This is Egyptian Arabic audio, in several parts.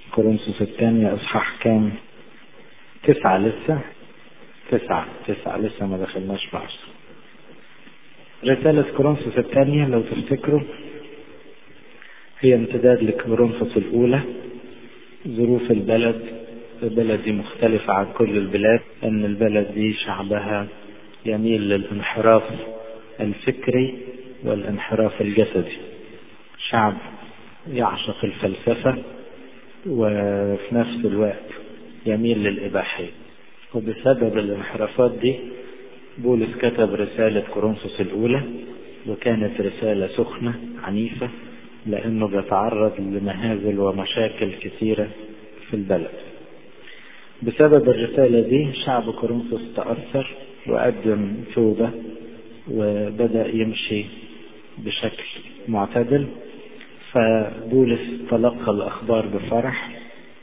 كورنثوس الثانية إصحاح كام تسعة لسه تسعة تسعة لسه ما دخلناش في عشرة رسالة كورنثوس الثانية لو تفتكروا هي امتداد لكورنثوس الأولى ظروف البلد البلد دي مختلفة عن كل البلاد أن البلد دي شعبها يميل للانحراف الفكري والانحراف الجسدي شعب يعشق الفلسفة وفي نفس الوقت يميل للإباحية وبسبب الانحرافات دي بولس كتب رسالة كورنثوس الأولى وكانت رسالة سخنة عنيفة لأنه بيتعرض لمهازل ومشاكل كثيرة في البلد بسبب الرسالة دي شعب كورنثوس تأثر وقدم توبة وبدأ يمشي بشكل معتدل فبولس تلقى الأخبار بفرح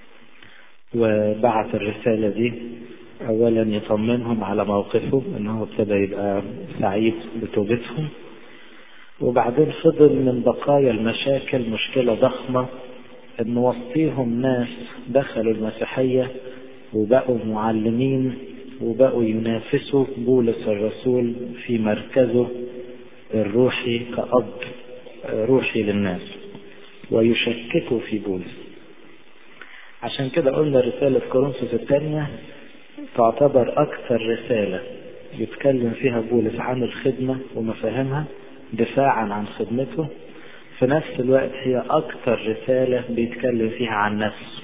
وبعت الرسالة دي أولا يطمنهم على موقفه أنه ابتدى يبقى سعيد بتوبتهم وبعدين فضل من بقايا المشاكل مشكلة ضخمة أن وسطيهم ناس دخلوا المسيحية وبقوا معلمين وبقوا ينافسوا بولس الرسول في مركزه الروحي كأب روحي للناس ويشككوا في بولس عشان كده قلنا رسالة كورنثوس الثانية تعتبر أكثر رسالة يتكلم فيها بولس عن الخدمة ومفاهيمها دفاعا عن خدمته في نفس الوقت هي أكثر رسالة بيتكلم فيها عن نفسه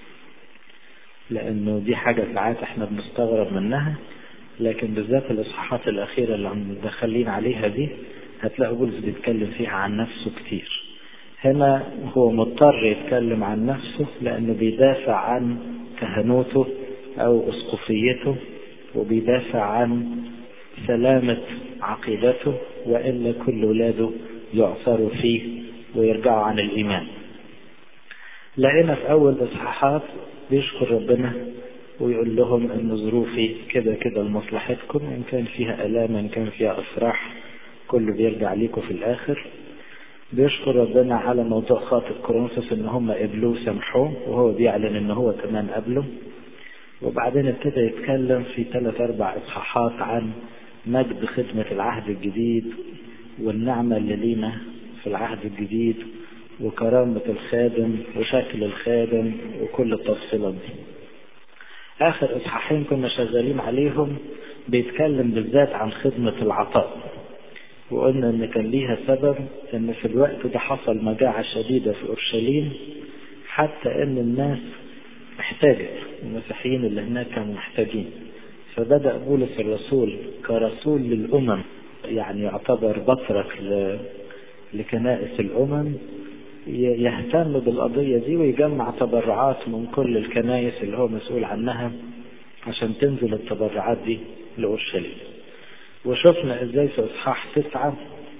لأنه دي حاجة ساعات احنا بنستغرب منها لكن بالذات الإصحاحات الأخيرة اللي مدخلين عليها دي هتلاقوا بولس بيتكلم فيها عن نفسه كتير هنا هو مضطر يتكلم عن نفسه لأنه بيدافع عن كهنوته أو أسقفيته وبيدافع عن سلامة عقيدته وإلا كل ولاده يعثروا فيه ويرجعوا عن الإيمان لقينا في أول إصحاحات بيشكر ربنا ويقول لهم ان ظروفي كده كده لمصلحتكم ان كان فيها الام ان كان فيها افراح كله بيرجع ليكم في الاخر بيشكر ربنا على موضوع خاطب كورنثوس ان هم قبلوه سامحوه وهو بيعلن ان هو كمان قبله وبعدين ابتدى يتكلم في ثلاث اربع اصحاحات عن مجد خدمة العهد الجديد والنعمة اللي لينا في العهد الجديد وكرامة الخادم وشكل الخادم وكل التفصيلات دي آخر إصحاحين كنا شغالين عليهم بيتكلم بالذات عن خدمة العطاء وقلنا إن كان ليها سبب إن في الوقت ده حصل مجاعة شديدة في أورشليم حتى إن الناس احتاجت المسيحيين اللي هناك كانوا محتاجين فبدأ بولس الرسول كرسول للأمم يعني يعتبر بطرك لكنائس الأمم يهتم بالقضية دي ويجمع تبرعات من كل الكنائس اللي هو مسؤول عنها عشان تنزل التبرعات دي لأورشليم وشفنا ازاي في اصحاح تسعة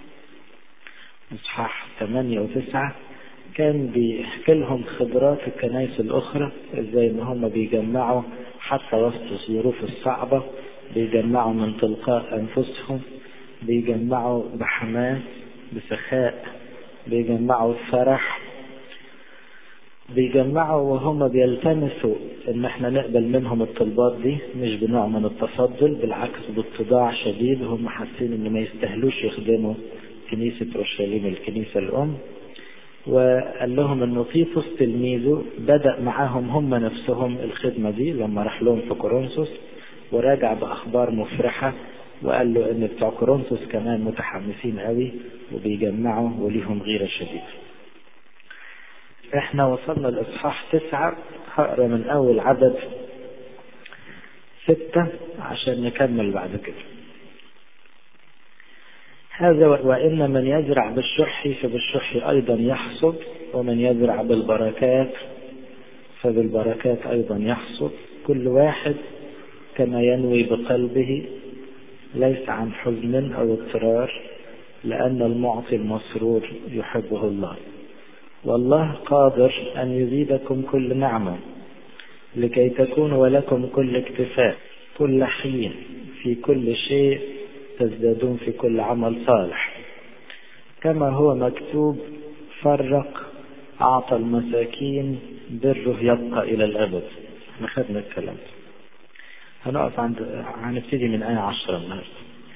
اصحاح ثمانية وتسعة كان بيحكي لهم خبرات الكنائس الاخرى ازاي ان هم بيجمعوا حتى وسط الظروف الصعبة بيجمعوا من تلقاء انفسهم بيجمعوا بحماس بسخاء بيجمعوا الفرح بيجمعوا وهم بيلتمسوا ان احنا نقبل منهم الطلبات دي مش بنوع من التفضل بالعكس باتضاع شديد هم حاسين ان ما يستاهلوش يخدموا كنيسة اورشليم الكنيسة الام وقال لهم انه تيتوس تلميذه بدأ معاهم هم نفسهم الخدمة دي لما راح لهم في كورنثوس وراجع باخبار مفرحة وقال له ان بتوع كورنثوس كمان متحمسين قوي وبيجمعوا وليهم غيرة شديدة احنا وصلنا الاصحاح تسعة هقرا من اول عدد ستة عشان نكمل بعد كده هذا وإن من يزرع بالشح فبالشح أيضا يحصد ومن يزرع بالبركات فبالبركات أيضا يحصد كل واحد كما ينوي بقلبه ليس عن حزن أو اضطرار لأن المعطي المسرور يحبه الله والله قادر أن يزيدكم كل نعمة لكي تكون ولكم كل اكتفاء كل حين في كل شيء تزدادون في كل عمل صالح كما هو مكتوب فرق أعطى المساكين بره يبقى إلى الأبد احنا خدنا الكلام هنقف عند هنبتدي من آية عشرة النهارده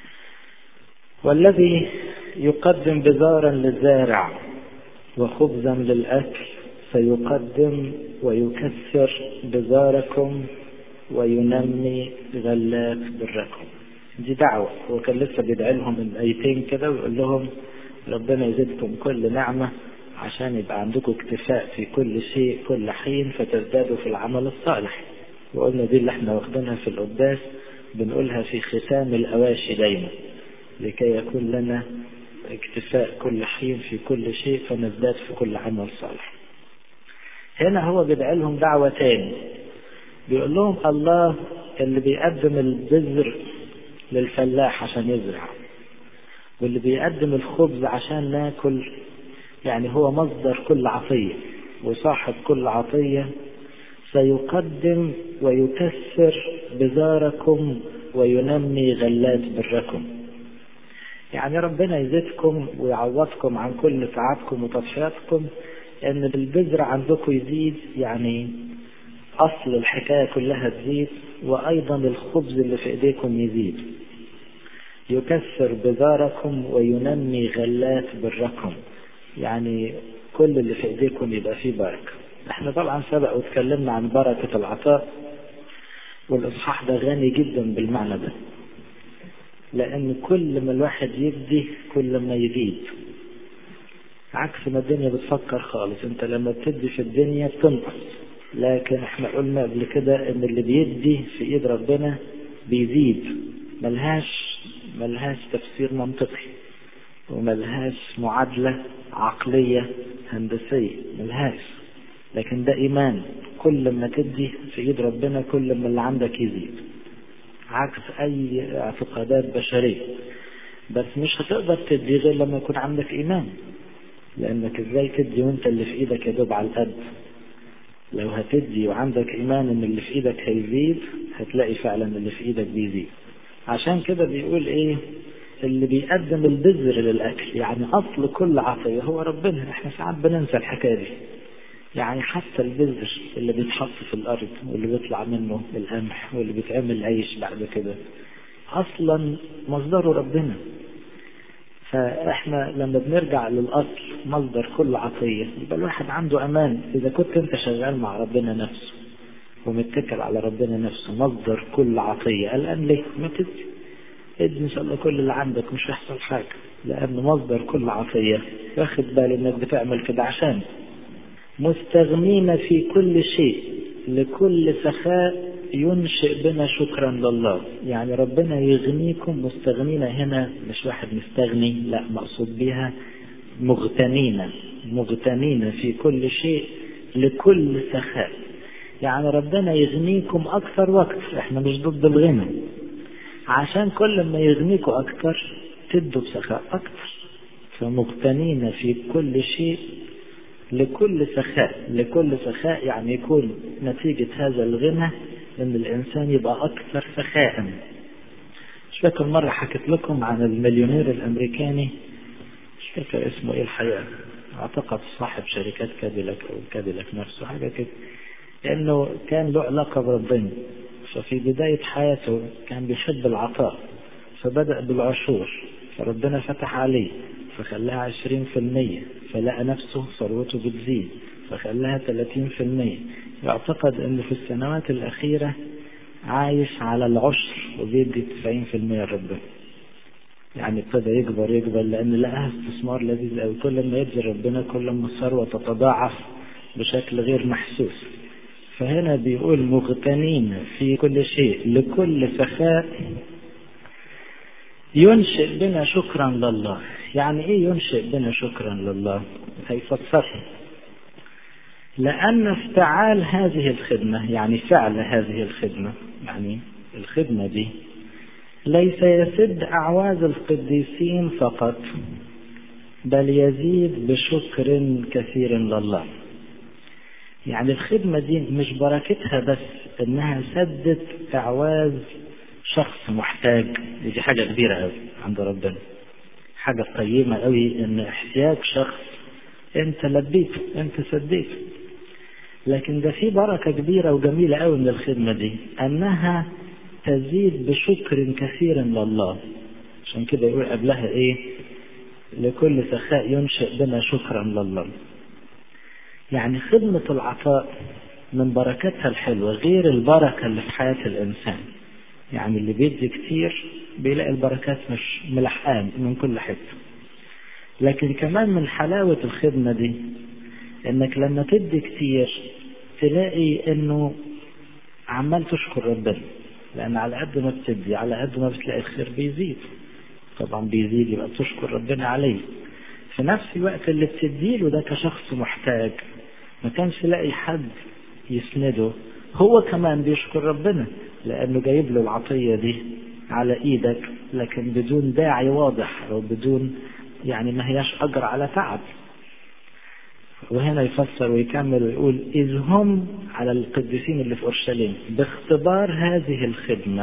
والذي يقدم بزارا للزارع وخبزا للأكل سيقدم ويكسر بزاركم وينمي غلات بركم دي دعوة هو كان لسه بيدعي لهم الآيتين كده ويقول لهم ربنا يزيدكم كل نعمة عشان يبقى عندكم اكتفاء في كل شيء كل حين فتزدادوا في العمل الصالح وقلنا دي اللي احنا واخدينها في القداس بنقولها في ختام الأواشي دايما لكي يكون لنا اكتفاء كل حين في كل شيء فنزداد في كل عمل صالح هنا هو بيدعي لهم دعوة تاني بيقول لهم الله اللي بيقدم البذر للفلاح عشان يزرع واللي بيقدم الخبز عشان ناكل يعني هو مصدر كل عطية وصاحب كل عطية سيقدم ويكسر بزاركم وينمي غلات بركم يعني ربنا يزيدكم ويعوضكم عن كل تعبكم وتضحياتكم ان البذر عندكم يزيد يعني اصل الحكايه كلها تزيد وايضا الخبز اللي في ايديكم يزيد يكسر بذاركم وينمي غلات بركم يعني كل اللي في ايديكم يبقى فيه بركه احنا طبعا سبق واتكلمنا عن بركه العطاء والاصحاح ده غني جدا بالمعنى ده لان كل ما الواحد يدي كل ما يزيد عكس ما الدنيا بتفكر خالص انت لما بتدي في الدنيا بتنقص لكن احنا قلنا قبل كده ان اللي بيدي في ايد ربنا بيزيد ملهاش ملهاش تفسير منطقي وملهاش معادلة عقلية هندسية ملهاش لكن ده ايمان كل ما تدي في ايد ربنا كل ما اللي عندك يزيد عكس اي اعتقادات بشرية بس مش هتقدر تدي غير لما يكون عندك ايمان لانك ازاي تدي وانت اللي في ايدك يا دوب على القد لو هتدي وعندك ايمان ان اللي في ايدك هيزيد هتلاقي فعلا اللي في ايدك بيزيد عشان كده بيقول ايه اللي بيقدم البذر للاكل يعني اصل كل عطيه هو ربنا احنا ساعات بننسى الحكايه دي يعني حتى البذر اللي بيتحط في الارض واللي بيطلع منه القمح واللي بيتعمل عيش بعد كده اصلا مصدره ربنا فاحنا لما بنرجع للاصل مصدر كل عطيه يبقى الواحد عنده امان اذا كنت انت شغال مع ربنا نفسه ومتكل على ربنا نفسه مصدر كل عطيه قلقان ليه؟ ما تدي ادي ان شاء الله كل اللي عندك مش هيحصل حاجه لان مصدر كل عطيه واخد بال انك بتعمل كده عشان مستغنين في كل شيء لكل سخاء ينشئ بنا شكرا لله يعني ربنا يغنيكم مستغنين هنا مش واحد مستغني لا مقصود بها مغتنين مغتنين في كل شيء لكل سخاء يعني ربنا يغنيكم اكثر واكثر احنا مش ضد الغنى عشان كل ما يغنيكم اكثر تدوا بسخاء اكثر فمغتنين في كل شيء لكل سخاء لكل سخاء يعني يكون نتيجة هذا الغنى ان الانسان يبقى اكثر سخاء مش فاكر مرة حكيت لكم عن المليونير الامريكاني مش فاكر اسمه ايه الحقيقة اعتقد صاحب شركات كاديلاك او كاديلاك نفسه حاجة كده لانه كان له علاقة بربنا ففي بداية حياته كان بيحب العطاء فبدأ بالعشور فربنا فتح عليه فخلاها عشرين في المية فلقى نفسه ثروته بتزيد فخلاها ثلاثين في المية يعتقد انه في السنوات الاخيرة عايش على العشر وبيدي تسعين في المية لربنا يعني ابتدى يكبر يكبر لان لقاها استثمار لذيذ قوي كل ما يدي ربنا كل ما الثروة تتضاعف بشكل غير محسوس فهنا بيقول مغتنين في كل شيء لكل سخاء ينشئ بنا شكرا لله يعني ايه ينشئ بنا شكرا لله هيفسرها لأن افتعال هذه الخدمة يعني فعل هذه الخدمة يعني الخدمة دي ليس يسد أعواز القديسين فقط بل يزيد بشكر كثير لله يعني الخدمة دي مش بركتها بس انها سدت اعواز شخص محتاج دي حاجة كبيرة قوي عند ربنا حاجة قيمة قوي ان احتياج شخص انت لبيته انت سديته لكن ده في بركة كبيرة وجميلة قوي من الخدمة دي أنها تزيد بشكر كثير لله عشان كده يقول قبلها إيه لكل سخاء ينشئ بنا شكرا لله يعني خدمة العطاء من بركاتها الحلوة غير البركة اللي في حياة الإنسان يعني اللي بيدي كتير بيلاقي البركات مش ملحقان من كل حتة لكن كمان من حلاوة الخدمة دي انك لما تدي كتير تلاقي انه عمال تشكر ربنا لان على قد ما بتدي على قد ما بتلاقي الخير بيزيد طبعا بيزيد يبقى تشكر ربنا عليه في نفس الوقت اللي بتديله ده كشخص محتاج ما كانش لاقي حد يسنده هو كمان بيشكر ربنا لانه جايب له العطيه دي على ايدك لكن بدون داعي واضح او بدون يعني ما هياش اجر على تعب وهنا يفسر ويكمل ويقول إذ هم على القديسين اللي في أورشليم باختبار هذه الخدمة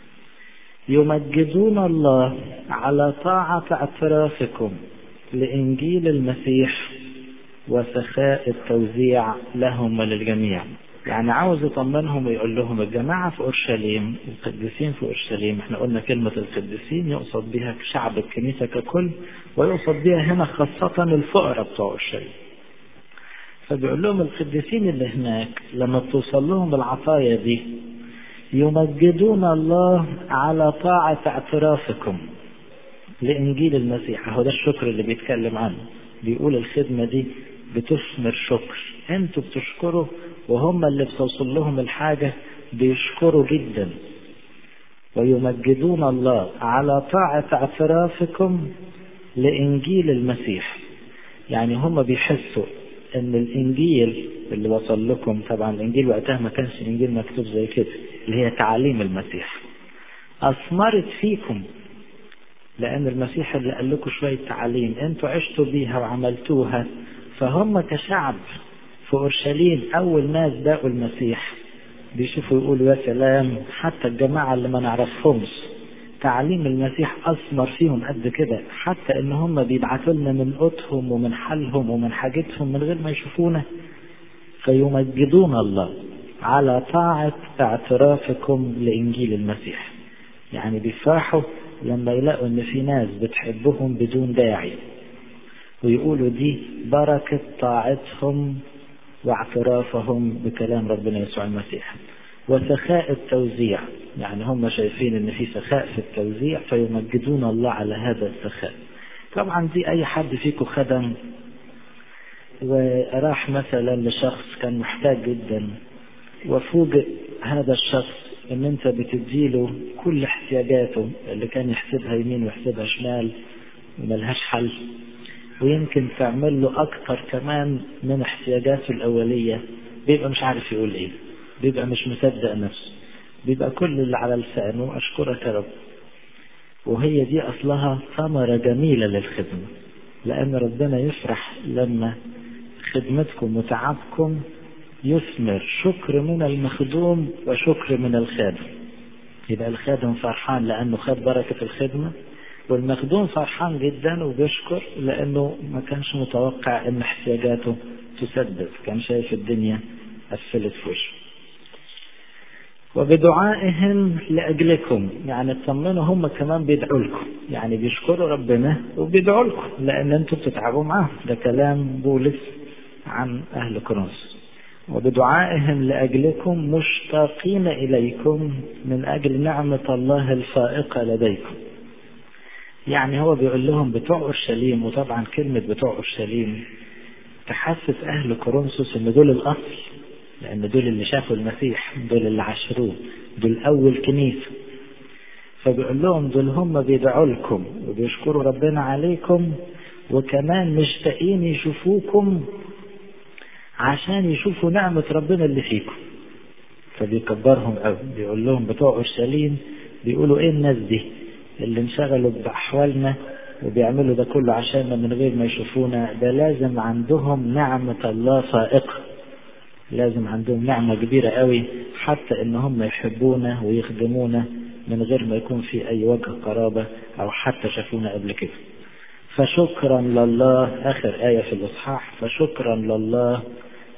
يمجدون الله على طاعة اعترافكم لإنجيل المسيح وسخاء التوزيع لهم وللجميع يعني عاوز يطمنهم ويقول لهم الجماعة في أورشليم القديسين في أورشليم احنا قلنا كلمة القديسين يقصد بها شعب الكنيسة ككل ويقصد بها هنا خاصة الفقراء بتوع أورشليم فبيقول لهم القديسين اللي هناك لما بتوصل لهم العطايا دي يمجدون الله على طاعة اعترافكم لإنجيل المسيح هو ده الشكر اللي بيتكلم عنه بيقول الخدمة دي بتثمر شكر انتوا بتشكروا وهم اللي بتوصل لهم الحاجة بيشكروا جدا ويمجدون الله على طاعة اعترافكم لإنجيل المسيح يعني هم بيحسوا ان الانجيل اللي وصل لكم طبعا الانجيل وقتها ما كانش انجيل مكتوب زي كده اللي هي تعاليم المسيح اثمرت فيكم لان المسيح اللي قال لكم شويه تعاليم انتوا عشتوا بيها وعملتوها فهم كشعب في اورشليم اول ناس باقوا المسيح بيشوفوا يقولوا يا سلام حتى الجماعه اللي ما نعرفهمش تعليم المسيح أثمر فيهم قد كده حتى إن هم بيبعتوا لنا من قوتهم ومن حالهم ومن حاجتهم من غير ما يشوفونا فيمجدون الله على طاعة اعترافكم لإنجيل المسيح يعني بيفرحوا لما يلاقوا إن في ناس بتحبهم بدون داعي ويقولوا دي بركة طاعتهم واعترافهم بكلام ربنا يسوع المسيح وسخاء التوزيع يعني هم شايفين ان في سخاء في التوزيع فيمجدون الله على هذا السخاء طبعا دي اي حد فيكم خدم وراح مثلا لشخص كان محتاج جدا وفوجئ هذا الشخص ان انت بتديله كل احتياجاته اللي كان يحسبها يمين ويحسبها شمال وملهاش حل ويمكن تعمل له اكتر كمان من احتياجاته الاوليه بيبقى مش عارف يقول ايه بيبقى مش مصدق نفسه بيبقى كل اللي على لسانه أشكرك يا رب وهي دي أصلها ثمرة جميلة للخدمة لأن ربنا يفرح لما خدمتكم وتعبكم يثمر شكر من المخدوم وشكر من الخادم يبقى الخادم فرحان لأنه خد بركة الخدمة والمخدوم فرحان جدا وبيشكر لأنه ما كانش متوقع أن احتياجاته تسدد كان شايف الدنيا قفلت في وشه وبدعائهم لأجلكم يعني اطمنوا هم كمان بيدعوا لكم يعني بيشكروا ربنا وبيدعوا لكم لأن انتوا بتتعبوا معاهم ده كلام بولس عن أهل كورنثوس وبدعائهم لأجلكم مشتاقين إليكم من أجل نعمة الله الفائقة لديكم يعني هو بيقول لهم بتوع أورشليم وطبعا كلمة بتوع أورشليم تحسس أهل كورنثوس إن دول الأصل لأن دول اللي شافوا المسيح دول اللي عاشروه دول أول كنيسة فبيقول لهم دول هم بيدعوا لكم وبيشكروا ربنا عليكم وكمان مشتاقين يشوفوكم عشان يشوفوا نعمة ربنا اللي فيكم فبيكبرهم قوي بيقول لهم بتوع اورشليم بيقولوا ايه الناس دي اللي انشغلوا باحوالنا وبيعملوا ده كله عشاننا من غير ما يشوفونا ده لازم عندهم نعمة الله فائقة لازم عندهم نعمة كبيرة قوي حتى ان هم يحبونا ويخدمونا من غير ما يكون في اي وجه قرابة او حتى شافونا قبل كده فشكرا لله اخر آية في الاصحاح فشكرا لله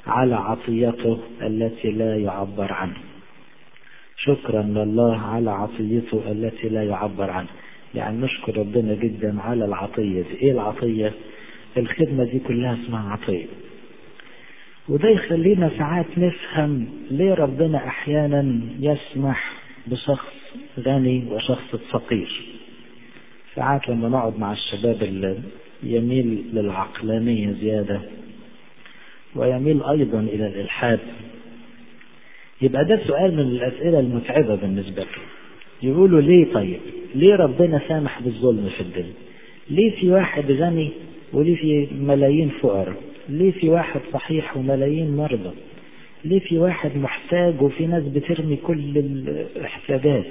على عطيته التي لا يعبر عنها شكرا لله على عطيته التي لا يعبر عنها يعني نشكر ربنا جدا على العطية دي ايه العطية الخدمة دي كلها اسمها عطية وده يخلينا ساعات نفهم ليه ربنا احيانا يسمح بشخص غني وشخص فقير ساعات لما نقعد مع الشباب اللي يميل للعقلانية زيادة ويميل أيضا إلى الإلحاد يبقى ده سؤال من الأسئلة المتعبة بالنسبة له يقولوا ليه طيب ليه ربنا سامح بالظلم في الدنيا ليه في واحد غني وليه في ملايين فقراء ليه في واحد صحيح وملايين مرضى ليه في واحد محتاج وفي ناس بترمي كل الاحتياجات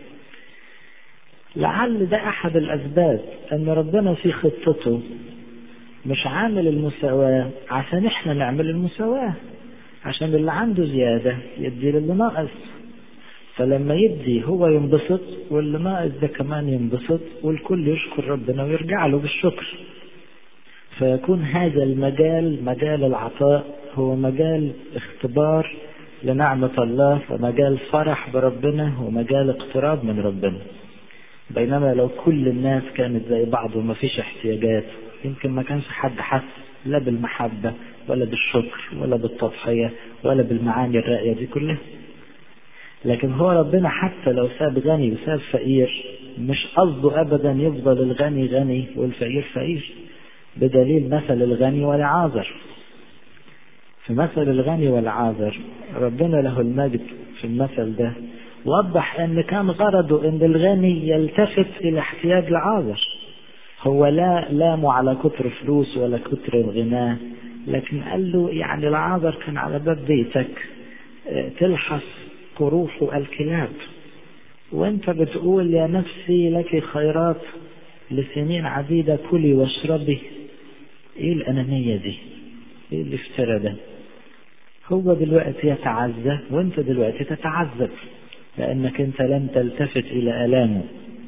لعل ده احد الاسباب ان ربنا في خطته مش عامل المساواة عشان احنا نعمل المساواة عشان اللي عنده زيادة يدي للي ناقص فلما يدي هو ينبسط واللي ناقص ده كمان ينبسط والكل يشكر ربنا ويرجع له بالشكر فيكون هذا المجال مجال العطاء هو مجال اختبار لنعمة الله ومجال فرح بربنا ومجال اقتراب من ربنا بينما لو كل الناس كانت زي بعض وما فيش احتياجات يمكن ما كانش حد حس لا بالمحبة ولا بالشكر ولا بالتضحية ولا بالمعاني الراقية دي كلها لكن هو ربنا حتى لو ساب غني وساب فقير مش قصده ابدا يفضل الغني غني والفقير فقير بدليل مثل الغني والعاذر في مثل الغني والعاذر ربنا له المجد في المثل ده وضح ان كان غرضه ان الغني يلتفت الى احتياج العاذر هو لا لامه على كتر فلوس ولا كتر غناه لكن قال له يعني العاذر كان على باب بيتك تلحس قروح الكلاب وانت بتقول يا نفسي لك خيرات لسنين عديدة كلي واشربي ايه الانانية دي ايه الافتراء ده هو دلوقتي يتعزى وانت دلوقتي تتعذب لانك انت لم تلتفت الى الامه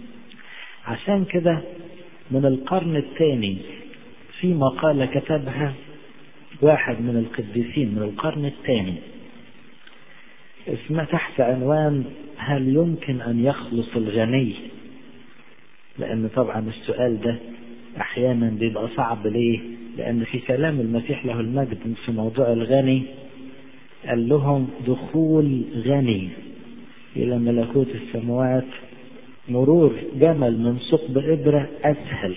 عشان كده من القرن الثاني في مقالة كتبها واحد من القديسين من القرن الثاني اسمها تحت عنوان هل يمكن أن يخلص الغني لأن طبعا السؤال ده أحيانا بيبقى صعب ليه لأن في كلام المسيح له المجد في موضوع الغني قال لهم دخول غني إلى ملكوت السماوات مرور جمل من ثقب إبرة أسهل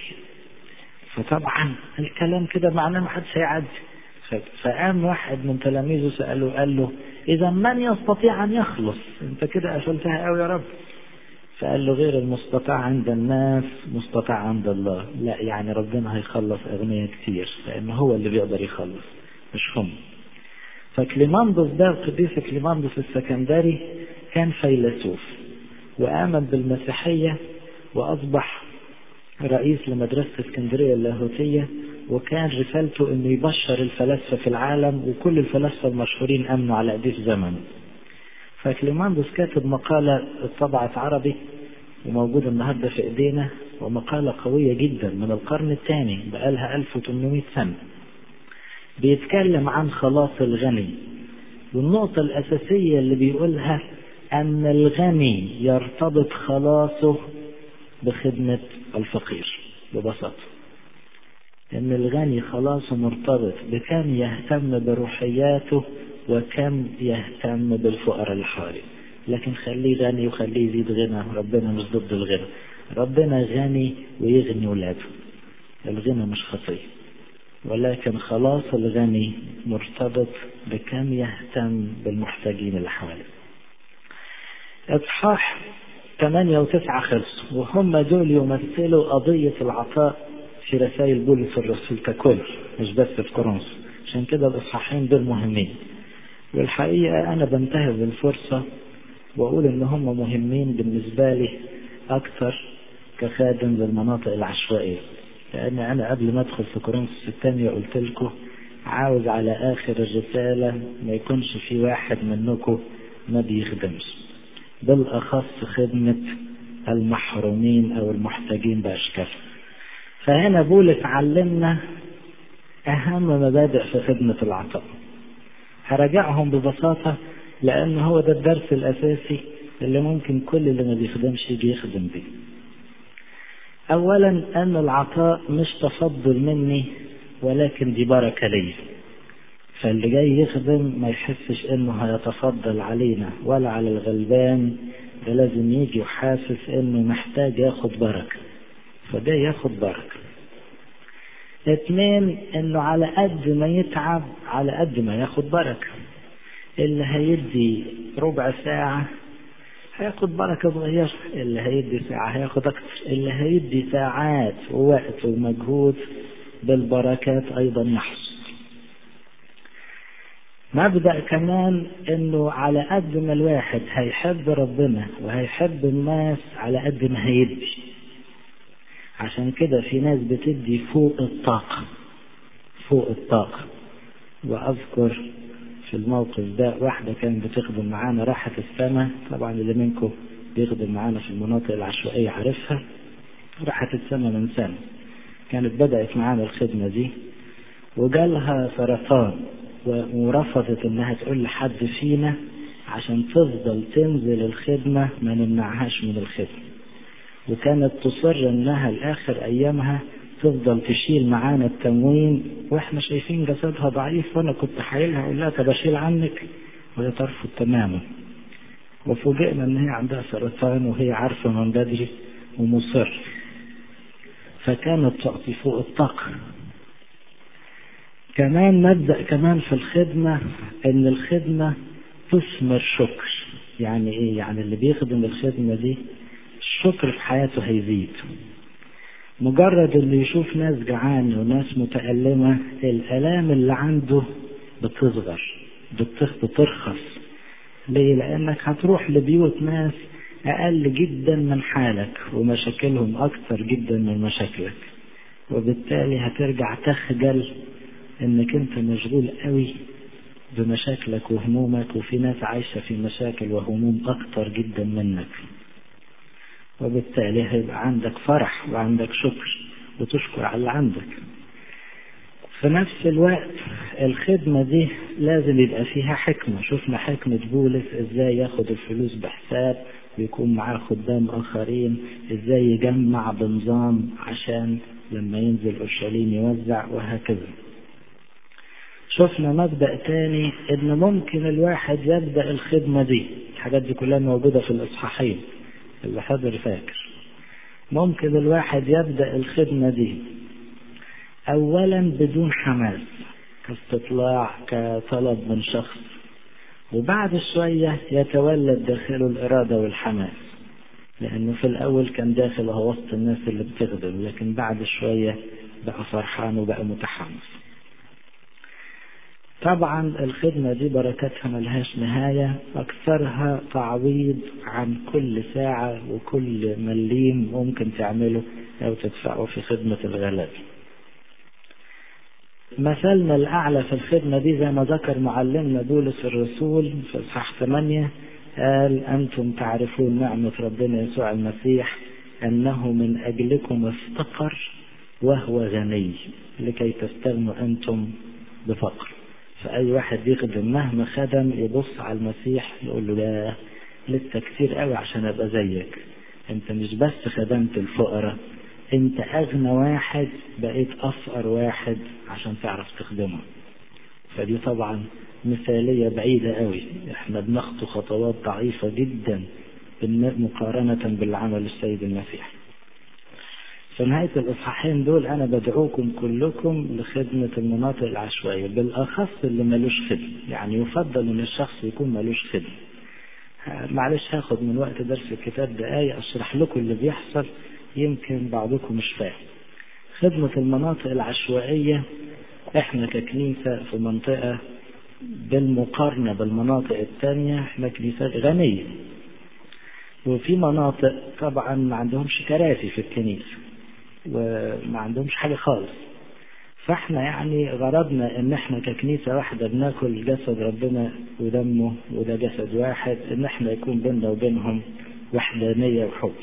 فطبعا الكلام كده معناه ما حدش هيعدي فقام واحد من تلاميذه سأله قال له إذا من يستطيع أن يخلص أنت كده قفلتها قوي يا رب فقال له غير المستطاع عند الناس مستطاع عند الله لا يعني ربنا هيخلص أغنياء كتير لأن هو اللي بيقدر يخلص مش هم فكليماندوس ده القديس كليماندوس السكندري كان فيلسوف وآمن بالمسيحية وأصبح رئيس لمدرسة اسكندرية اللاهوتية وكان رسالته انه يبشر الفلاسفة في العالم وكل الفلاسفة المشهورين امنوا على ايديه في زمنه. فكليماندوس كاتب مقالة اتطبعت عربي وموجودة النهاردة في ايدينا ومقالة قوية جدا من القرن الثاني بقالها 1800 سنة. بيتكلم عن خلاص الغني والنقطة الأساسية اللي بيقولها أن الغني يرتبط خلاصه بخدمة الفقير ببساطة ان الغني خلاص مرتبط بكم يهتم بروحياته وكم يهتم بالفقراء الحالي لكن خليه غني وخليه يزيد غنى ربنا مش ضد الغنى ربنا غني ويغني ولاده الغنى مش خطية ولكن خلاص الغني مرتبط بكم يهتم بالمحتاجين اللي حواليه اصحاح 8 و9 خلصوا وهم دول يمثلوا قضية العطاء في رسائل بولس الرسول ككل مش بس في كورنثوس عشان كده الاصحاحين دول مهمين والحقيقة أنا بنتهز الفرصة وأقول إن هم مهمين بالنسبة لي أكثر كخادم للمناطق العشوائية لأن أنا قبل ما أدخل في كورنثوس الثانية قلت لكم عاوز على آخر الرسالة ما يكونش في واحد منكم ما بيخدمش بالأخص خدمة المحرومين أو المحتاجين بأشكالهم فهنا بولس علمنا أهم مبادئ في خدمة العطاء هراجعهم ببساطة لأن هو ده الدرس الأساسي اللي ممكن كل اللي ما بيخدمش يجي يخدم بيه أولا أن العطاء مش تفضل مني ولكن دي بركة لي فاللي جاي يخدم ما يحسش انه هيتفضل علينا ولا على الغلبان ده لازم يجي وحاسس انه محتاج ياخد بركة فده ياخد بركة اتنين انه على قد ما يتعب على قد ما ياخد بركة اللي هيدي ربع ساعة هياخد بركة صغيرة اللي هيدي ساعة هياخد أكتر اللي هيدي ساعات ووقت ومجهود بالبركات أيضا يحصل مبدأ كمان انه على قد ما الواحد هيحب ربنا وهيحب الناس على قد ما هيدي عشان كده في ناس بتدي فوق الطاقة فوق الطاقة وأذكر في الموقف ده واحدة كانت بتخدم معانا راحت السما طبعا اللي منكم بيخدم معانا في المناطق العشوائية عارفها راحت السما من سنة كانت بدأت معانا الخدمة دي وجالها سرطان ورفضت انها تقول لحد فينا عشان تفضل تنزل الخدمة ما نمنعهاش من الخدمة وكانت تصر انها لاخر ايامها تفضل تشيل معانا التموين واحنا شايفين جسدها ضعيف وانا كنت حايلها اقول لها طب اشيل عنك وهي ترفض تماما وفوجئنا ان هي عندها سرطان وهي عارفه من بدري ومصر فكانت تعطي فوق الطاقه كمان مبدأ كمان في الخدمة ان الخدمة تثمر شكر يعني ايه يعني اللي بيخدم الخدمة دي الشكر في حياته هيزيد مجرد اللي يشوف ناس جعانة وناس متألمة الآلام اللي عنده بتصغر بترخص ليه لأنك هتروح لبيوت ناس أقل جدا من حالك ومشاكلهم أكثر جدا من مشاكلك وبالتالي هترجع تخجل انك انت مشغول قوي بمشاكلك وهمومك وفي ناس عايشة في مشاكل وهموم اكتر جدا منك وبالتالي هيبقى عندك فرح وعندك شكر وتشكر على اللي عندك في نفس الوقت الخدمة دي لازم يبقى فيها حكمة شفنا حكمة بولس ازاي ياخد الفلوس بحساب ويكون معاه خدام اخرين ازاي يجمع بنظام عشان لما ينزل اورشليم يوزع وهكذا شفنا مبدأ تاني ان ممكن الواحد يبدأ الخدمة دي الحاجات دي كلها موجودة في الاصحاحين اللي حضر فاكر ممكن الواحد يبدأ الخدمة دي اولا بدون حماس كاستطلاع كطلب من شخص وبعد شوية يتولد داخله الإرادة والحماس لأنه في الأول كان داخل هو وسط الناس اللي بتخدم لكن بعد شوية بقى فرحان وبقى متحمس طبعا الخدمة دي بركتها ملهاش نهاية أكثرها تعويض عن كل ساعة وكل مليم ممكن تعمله أو تدفعه في خدمة الغلاب مثلنا الأعلى في الخدمة دي زي ما ذكر معلمنا بولس الرسول في إصحاح 8 قال أنتم تعرفون نعمة ربنا يسوع المسيح أنه من أجلكم افتقر وهو غني لكي تستغنوا أنتم بفقر فأي واحد يخدم مهما خدم يبص على المسيح يقول له لا لسه كتير قوي عشان أبقى زيك أنت مش بس خدمت الفقراء أنت أغنى واحد بقيت أفقر واحد عشان تعرف تخدمه فدي طبعا مثالية بعيدة قوي احنا بنخطو خطوات ضعيفة جدا مقارنة بالعمل السيد المسيح في نهاية الإصحاحين دول أنا بدعوكم كلكم لخدمة المناطق العشوائية بالأخص اللي ملوش خدمة يعني يفضل إن الشخص يكون ملوش خدمة معلش هاخد من وقت درس الكتاب دقايق أشرح لكم اللي بيحصل يمكن بعضكم مش فاهم خدمة المناطق العشوائية احنا ككنيسة في منطقة بالمقارنة بالمناطق التانية احنا كنيسة غنية وفي مناطق طبعا ما عندهمش كراسي في الكنيسة وما عندهمش حاجة خالص فاحنا يعني غرضنا ان احنا ككنيسة واحدة بناكل جسد ربنا ودمه وده جسد واحد ان احنا يكون بيننا وبينهم وحدانية وحب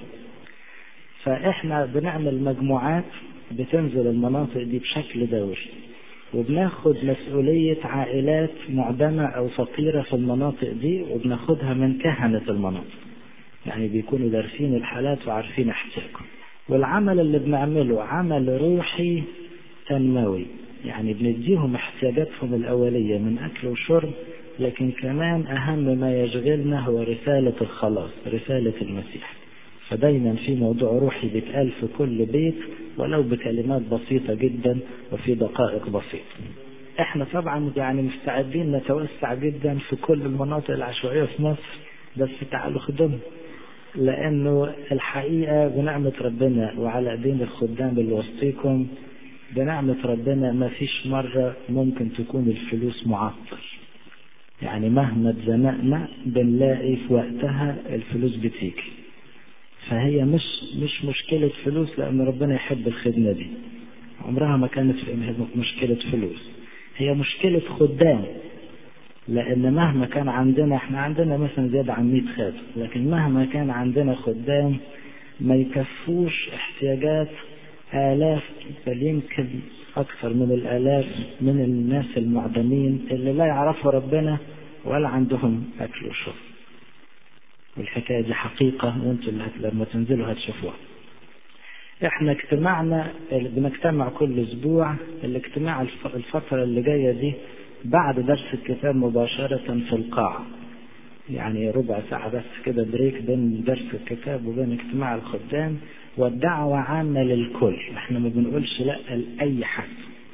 فاحنا بنعمل مجموعات بتنزل المناطق دي بشكل دوري وبناخد مسؤولية عائلات معدمة أو فقيرة في المناطق دي وبناخدها من كهنة المناطق يعني بيكونوا دارسين الحالات وعارفين احتياجهم والعمل اللي بنعمله عمل روحي تنموي يعني بنديهم احتياجاتهم الأولية من أكل وشرب لكن كمان أهم ما يشغلنا هو رسالة الخلاص رسالة المسيح فدايما في موضوع روحي بيتقال في كل بيت ولو بكلمات بسيطة جدا وفي دقائق بسيطة احنا طبعا يعني مستعدين نتوسع جدا في كل المناطق العشوائية في مصر بس تعالوا خدموا لانه الحقيقة بنعمة ربنا وعلى ايدين الخدام اللي وسطيكم بنعمة ربنا ما فيش مرة ممكن تكون الفلوس معطل يعني مهما اتزنقنا بنلاقي في وقتها الفلوس بتيجي فهي مش مش مشكلة فلوس لأن ربنا يحب الخدمة دي عمرها ما كانت مشكلة فلوس هي مشكلة خدام لأن مهما كان عندنا احنا عندنا مثلا زيادة عن 100 خادم لكن مهما كان عندنا خدام ما يكفوش احتياجات آلاف بل يمكن أكثر من الآلاف من الناس المعدمين اللي لا يعرفوا ربنا ولا عندهم أكل وشرب والحكاية دي حقيقة وانتوا اللي لما تنزلوا هتشوفوها احنا اجتماعنا بنجتمع كل اسبوع الاجتماع الفترة اللي جاية دي بعد درس الكتاب مباشرة في القاعة يعني ربع ساعة بس كده بريك بين درس الكتاب وبين اجتماع الخدام والدعوة عامة للكل احنا ما بنقولش لا لأي حد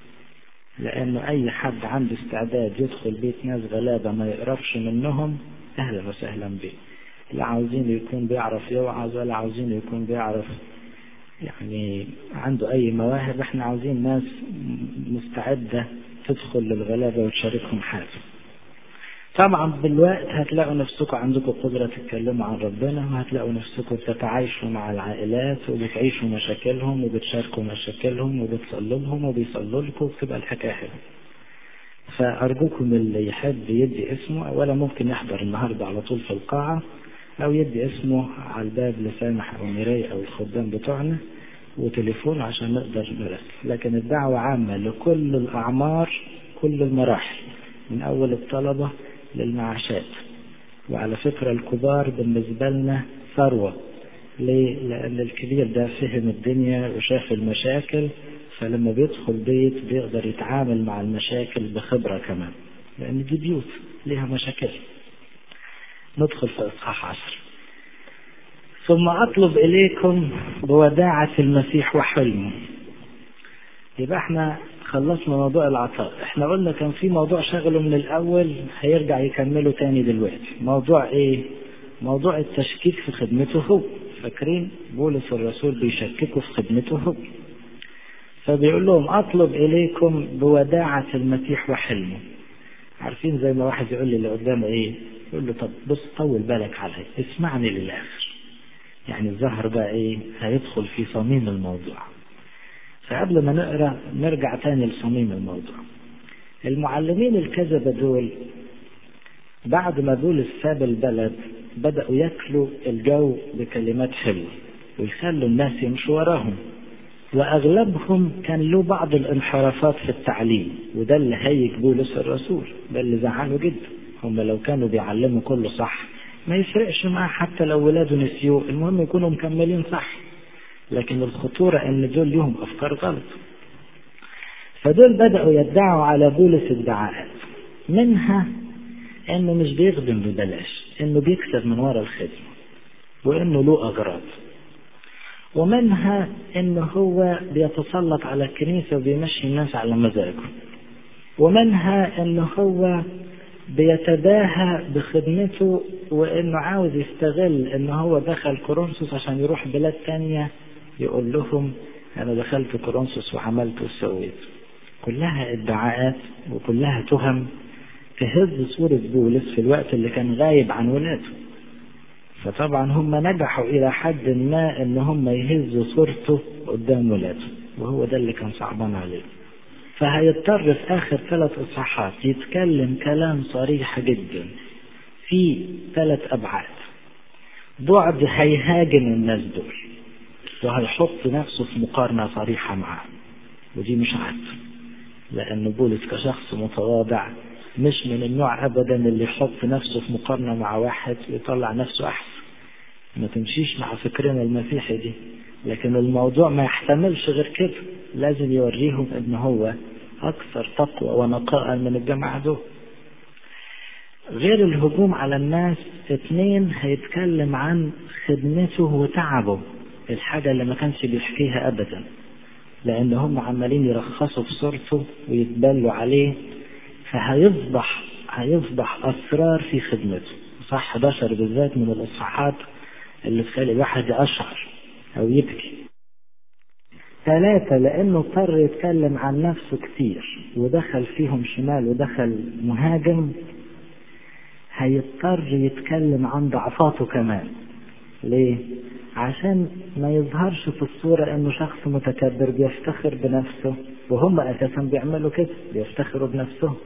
لأنه أي حد عنده استعداد يدخل بيت ناس غلابة ما يقرفش منهم أهلا وسهلا بيه لا عاوزين يكون بيعرف يوعظ ولا عاوزين يكون بيعرف يعني عنده أي مواهب احنا عاوزين ناس مستعدة تدخل للغلابة وتشاركهم حاجة طبعا بالوقت هتلاقوا نفسكم عندكم قدرة تتكلموا عن ربنا وهتلاقوا نفسكم تتعايشوا مع العائلات وبتعيشوا مشاكلهم وبتشاركوا مشاكلهم وبتصلوا لهم وبيصلوا لكم وبتبقى الحكاية حلوة. فأرجوكم اللي يحب يدي اسمه ولا ممكن يحضر النهاردة على طول في القاعة أو يدي اسمه على الباب لسامح أو ميراي أو الخدام بتوعنا وتليفون عشان نقدر نرسل لكن الدعوة عامة لكل الأعمار كل المراحل من أول الطلبة للمعاشات وعلى فكرة الكبار بالنسبة لنا ثروة ليه؟ لأن الكبير ده فهم الدنيا وشاف المشاكل فلما بيدخل بيت بيقدر يتعامل مع المشاكل بخبرة كمان لأن دي بيوت ليها مشاكل ندخل في إصحاح عشر ثم أطلب إليكم بوداعة المسيح وحلمه يبقى احنا خلصنا موضوع العطاء احنا قلنا كان في موضوع شغله من الأول هيرجع يكمله تاني دلوقتي موضوع ايه موضوع التشكيك في خدمته هو فاكرين بولس الرسول بيشككوا في خدمته هو فبيقول لهم أطلب إليكم بوداعة المسيح وحلمه عارفين زي ما واحد يقول لي اللي قدامه ايه يقول له طب بص طول بالك عليا اسمعني للآخر يعني الظهر بقى ايه هيدخل في صميم الموضوع فقبل ما نقرا نرجع تاني لصميم الموضوع المعلمين الكذبة دول بعد ما بولس ساب البلد بدأوا ياكلوا الجو بكلمات حلوة ويخلوا الناس يمشوا وراهم وأغلبهم كان له بعض الانحرافات في التعليم وده اللي هيج بولس الرسول ده اللي زعله جدا هم لو كانوا بيعلموا كله صح ما يفرقش معاه حتى لو ولاده نسيوه المهم يكونوا مكملين صح لكن الخطورة ان دول ليهم افكار غلط فدول بدأوا يدعوا على بولس ادعاءات منها انه مش بيخدم ببلاش انه بيكسب من ورا الخدمة وانه له اغراض ومنها انه هو بيتسلط على الكنيسة وبيمشي الناس على مزاجه ومنها انه هو بيتباهى بخدمته وانه عاوز يستغل ان هو دخل كورنثوس عشان يروح بلاد تانية يقول لهم انا دخلت كورنثوس وعملت وسويت كلها ادعاءات وكلها تهم تهز صورة بولس في الوقت اللي كان غايب عن ولاده فطبعا هم نجحوا الى حد ما ان هم يهزوا صورته قدام ولاده وهو ده اللي كان صعبان عليه فهيضطر في آخر ثلاث إصحاحات يتكلم كلام صريح جدا في ثلاث أبعاد بعد هيهاجم الناس دول وهيحط نفسه في مقارنة صريحة معاه ودي مش عدل لأن بولس كشخص متواضع مش من النوع أبدا اللي يحط نفسه في مقارنة مع واحد ويطلع نفسه أحسن ما تمشيش مع فكرنا المسيحي دي لكن الموضوع ما يحتملش غير كده لازم يوريهم ان هو اكثر تقوى ونقاء من الجماعة دول غير الهجوم على الناس اتنين هيتكلم عن خدمته وتعبه الحاجة اللي ما كانش بيحكيها ابدا لان هم عمالين يرخصوا في صورته ويتبلوا عليه فهيفضح هيفضح اسرار في خدمته صح 11 بالذات من الاصحاحات اللي تخلي الواحد يقشعر او يبكي ثلاثة لأنه اضطر يتكلم عن نفسه كتير ودخل فيهم شمال ودخل مهاجم هيضطر يتكلم عن ضعفاته كمان ليه؟ عشان ما يظهرش في الصورة انه شخص متكبر بيفتخر بنفسه وهم اساسا بيعملوا كده بيفتخروا بنفسهم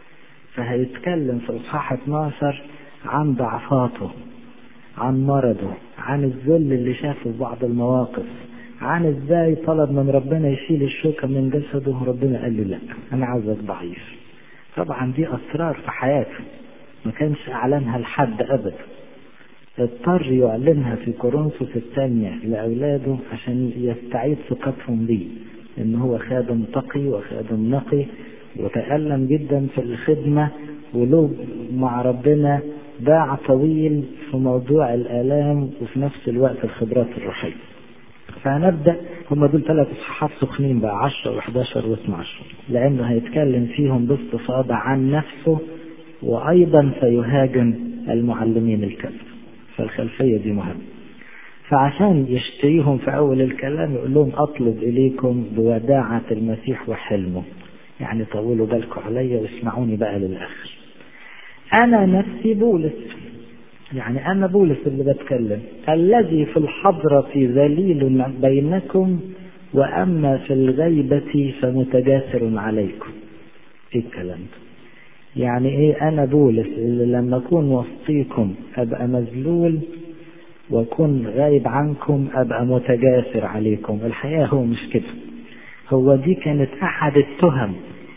فهيتكلم في اصحاح 12 عن ضعفاته عن مرضه عن الذل اللي شافه في بعض المواقف عن ازاي طلب من ربنا يشيل الشوكة من جسده وربنا قال له لا انا عاوزك ضعيف طبعا دي اسرار في حياته ما كانش اعلنها لحد ابدا اضطر يعلنها في كورنثوس الثانية لأولاده عشان يستعيد ثقتهم بيه إن هو خادم تقي وخادم نقي وتألم جدا في الخدمة وله مع ربنا باع طويل في موضوع الآلام وفي نفس الوقت الخبرات الروحية فهنبدأ هم دول ثلاث إصحاحات سخنين بقى 10 و11 و12 لأنه هيتكلم فيهم باستفاضة عن نفسه وأيضا سيهاجم المعلمين الكذب فالخلفية دي مهمة فعشان يشتريهم في أول الكلام يقول لهم أطلب إليكم بوداعة المسيح وحلمه يعني طولوا بالكم عليا واسمعوني بقى للآخر أنا نفسي بولس يعني أنا بولس اللي بتكلم الذي في الحضرة ذليل بينكم وأما في الغيبة فمتجاسر عليكم إيه الكلام ده يعني ايه انا بولس اللي لما اكون وسطيكم ابقى مذلول واكون غايب عنكم ابقى متجاسر عليكم الحقيقه هو مش كده هو دي كانت احد التهم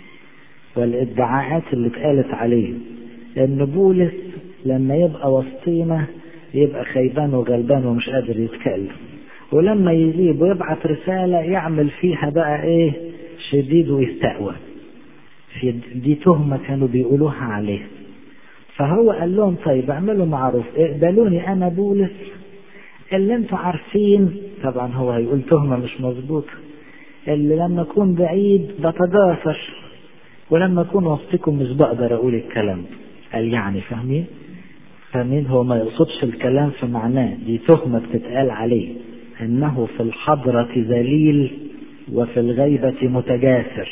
والادعاءات اللي اتقالت عليه ان بولس لما يبقى وسطينا يبقى خيبان وغلبان ومش قادر يتكلم ولما يجيب ويبعت رساله يعمل فيها بقى ايه شديد ويستقوى في دي تهمة كانوا بيقولوها عليه فهو قال لهم طيب اعملوا معروف اقبلوني انا بولس اللي انتوا عارفين طبعا هو هيقول تهمة مش مظبوطة اللي لما اكون بعيد بتجاسر ولما اكون وسطكم مش بقدر اقول الكلام قال يعني فاهمين فاهمين هو ما يقصدش الكلام في معناه دي تهمة بتتقال عليه انه في الحضرة ذليل وفي الغيبة متجاسر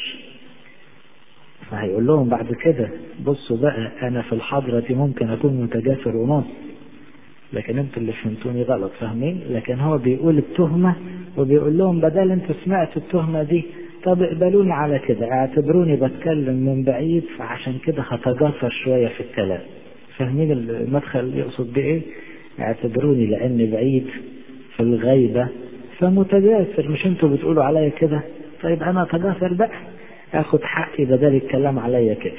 فهيقول لهم بعد كده بصوا بقى انا في الحضرة ممكن اكون متجاسر ونص لكن انتوا اللي فهمتوني غلط فاهمين لكن هو بيقول التهمة وبيقول لهم بدل انتوا سمعتوا التهمة دي طب اقبلوني على كده اعتبروني بتكلم من بعيد فعشان كده هتجاسر شوية في الكلام فاهمين المدخل يقصد بايه اعتبروني لاني بعيد في الغيبة فمتجاسر مش انتوا بتقولوا عليا كده طيب انا اتجاسر بقى اخد حقي بدل الكلام عليا كده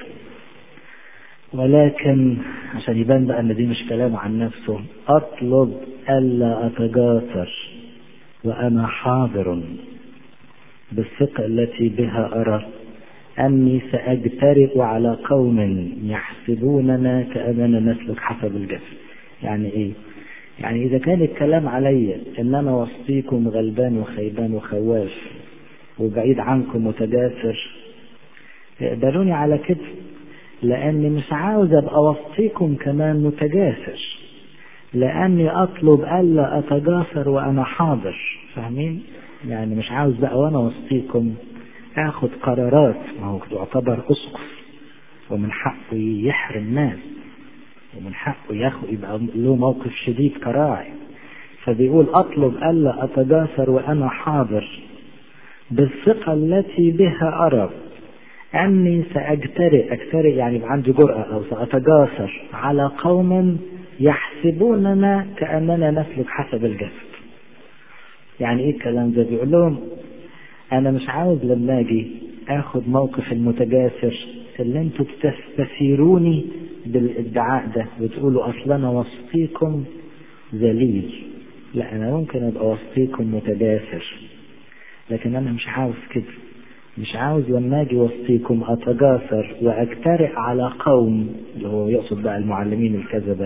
ولكن عشان يبان بقى ان دي مش كلام عن نفسه اطلب الا اتجاسر وانا حاضر بالثقة التي بها ارى اني ساجترئ على قوم يحسبوننا كاننا نسلك حسب الجسد يعني ايه يعني اذا كان الكلام عليا ان انا وسطيكم غلبان وخيبان وخواف وبعيد عنكم متجاسر اقبلوني على كده لاني مش عاوز ابقى وسطيكم كمان متجاسر لاني اطلب الا اتجاسر وانا حاضر فاهمين يعني مش عاوز بقى وانا وسطيكم اخد قرارات ما هو يعتبر اسقف ومن حقه يحرم ناس ومن حقه ياخد يبقى له موقف شديد كراعي فبيقول اطلب الا اتجاسر وانا حاضر بالثقة التي بها أرى أني سأجترئ أجترئ يعني يبقى عندي جرأة أو سأتجاسر على قوم يحسبوننا كأننا نسلك حسب الجسد يعني إيه الكلام ده بيقول لهم أنا مش عاوز لما أجي اخد موقف المتجاسر اللي انتوا بتستثيروني بالادعاء ده وتقولوا اصل انا وسطيكم ذليل لا انا ممكن ابقى وسطيكم متجاسر لكن انا مش عاوز كده مش عاوز لما اجي وسطيكم اتجاسر واجترئ على قوم اللي هو يقصد بقى المعلمين الكذبة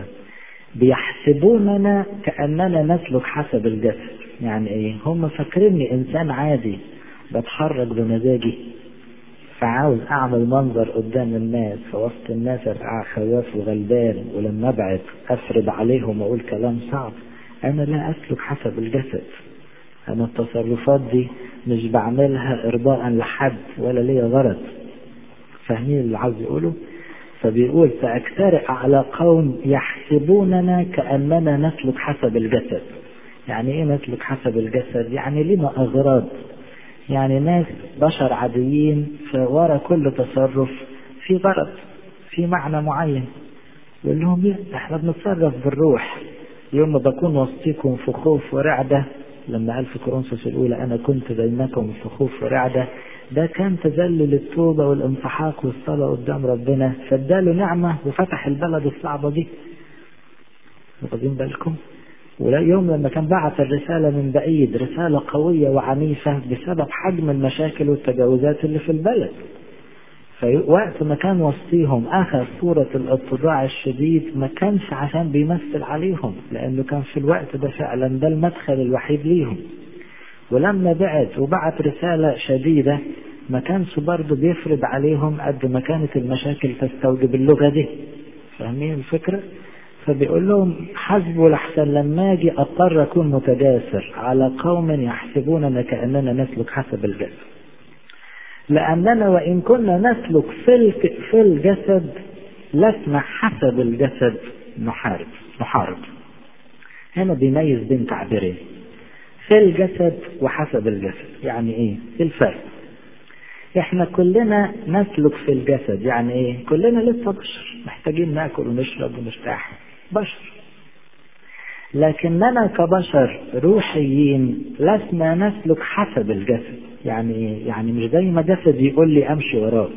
بيحسبوننا كأننا نسلك حسب الجسد يعني ايه هم فاكريني انسان عادي بتحرك بمزاجي فعاوز اعمل منظر قدام الناس في وسط الناس ابقى خواف وغلبان ولما ابعد افرض عليهم واقول كلام صعب انا لا اسلك حسب الجسد انا التصرفات دي مش بعملها ارضاء لحد ولا ليا غرض فاهمين اللي عاوز يقوله فبيقول ساجترئ على قوم يحسبوننا كاننا نسلك حسب الجسد يعني ايه نسلك حسب الجسد يعني لنا اغراض يعني ناس بشر عاديين فورا كل تصرف في غرض في معنى معين يقول لهم لا احنا بنتصرف بالروح يوم ما بكون وسطيكم في خوف ورعدة لما قال في كورنثوس الأولى أنا كنت بينكم في خوف ورعدة ده كان تذلل التوبة والانسحاق والصلاة قدام ربنا فاداله نعمة وفتح البلد الصعبة دي واخدين بالكم ولا يوم لما كان بعت الرسالة من بعيد رسالة قوية وعنيفة بسبب حجم المشاكل والتجاوزات اللي في البلد فوقت ما كان وسطيهم أخذ صورة الاتضاع الشديد ما كانش عشان بيمثل عليهم لأنه كان في الوقت ده فعلا ده المدخل الوحيد ليهم ولما بعد وبعت رسالة شديدة ما كانش برضه بيفرض عليهم قد ما كانت المشاكل تستوجب اللغة دي فاهمين الفكرة؟ فبيقول لهم حسبوا لحسن لما اجي اضطر اكون متجاسر على قوم يحسبوننا كاننا نسلك حسب الجسد لاننا وان كنا نسلك في في الجسد لسنا حسب الجسد نحارب نحارب هنا بيميز بين تعبيرين في الجسد وحسب الجسد يعني ايه الفرق احنا كلنا نسلك في الجسد يعني ايه كلنا لسه بشر محتاجين ناكل ونشرب ونرتاح بشر لكننا كبشر روحيين لسنا نسلك حسب الجسد يعني ايه يعني مش زي ما جسد يقول لي امشي وراه